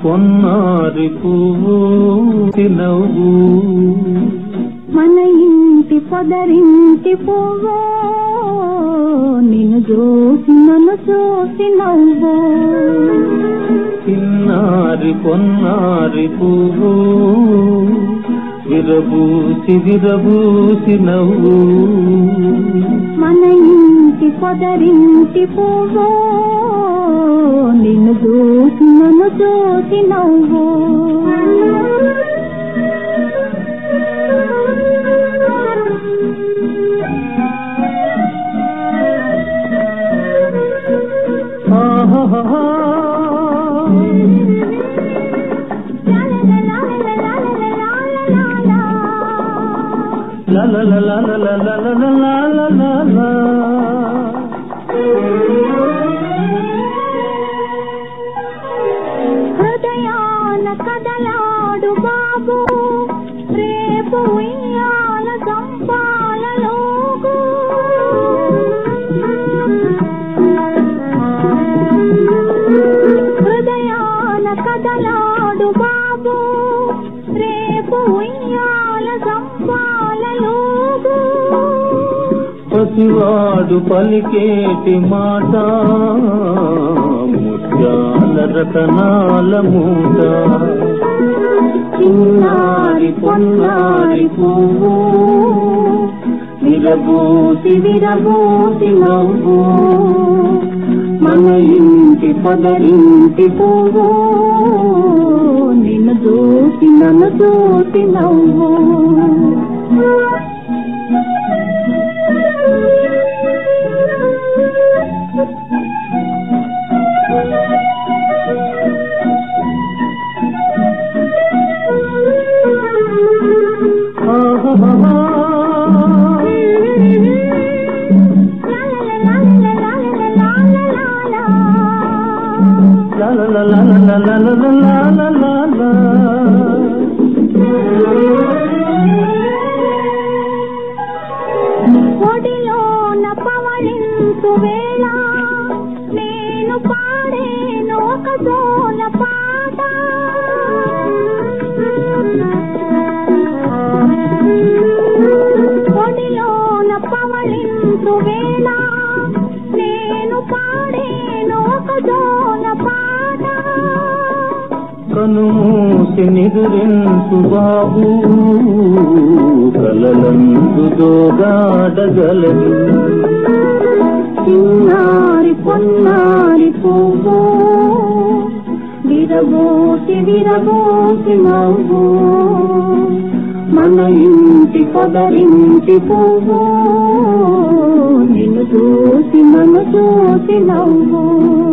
పొన్నారి పువ్వు నవ్వు మన ఇంటి పొదరింటి పువ్వు నిన్ను చూసి నన్ను చూసి నవ్వు చిన్నారి పొన్నారి పువ్వు విరబూసి విరబూసి నవ్వు మన ఇంటి పొదరింటి పువ్వు నిన్ను చూసి నన్ను చూసి నవ్వు ఆహాహా. లా లా లా లా లా లా లా లా లా లా లా లా. హృదయాన కదలాడు బాబు రేపు ఉయ్యాల సంపాలలోగు హృదయాన కదలాడు బాబు రేపు ఉయ్యాల సంపాలలోగు పసివాడు పలికేటి మాట ముత్యాల రతనాల మూట చిన్నారి పొన్నారి పువ్వు విరబూసి విరబూసి నవ్వు మన ఇంటి పదరింటి పువ్వు నిన్ను చూసి నన్ను చూసి నవ్వు La la la la la la la la la la la la ఒడిలోన పవళింతు వేళ నేను పాడేను ఒక జోల పాట ఒడిలోన పవళింతు వేళ నేను పాడేను ఒక జోల పాట కనుమూసి నిదురించు బాబు కలలందు దోగాడగలదు చిన్నారి పొన్నారి పువ్వు విరబోసి విరబోసి నవ్వు మన ఇంటి పొదరింటి పువ్వు నిన్ను చూసి నన్ను చూసి నవ్వు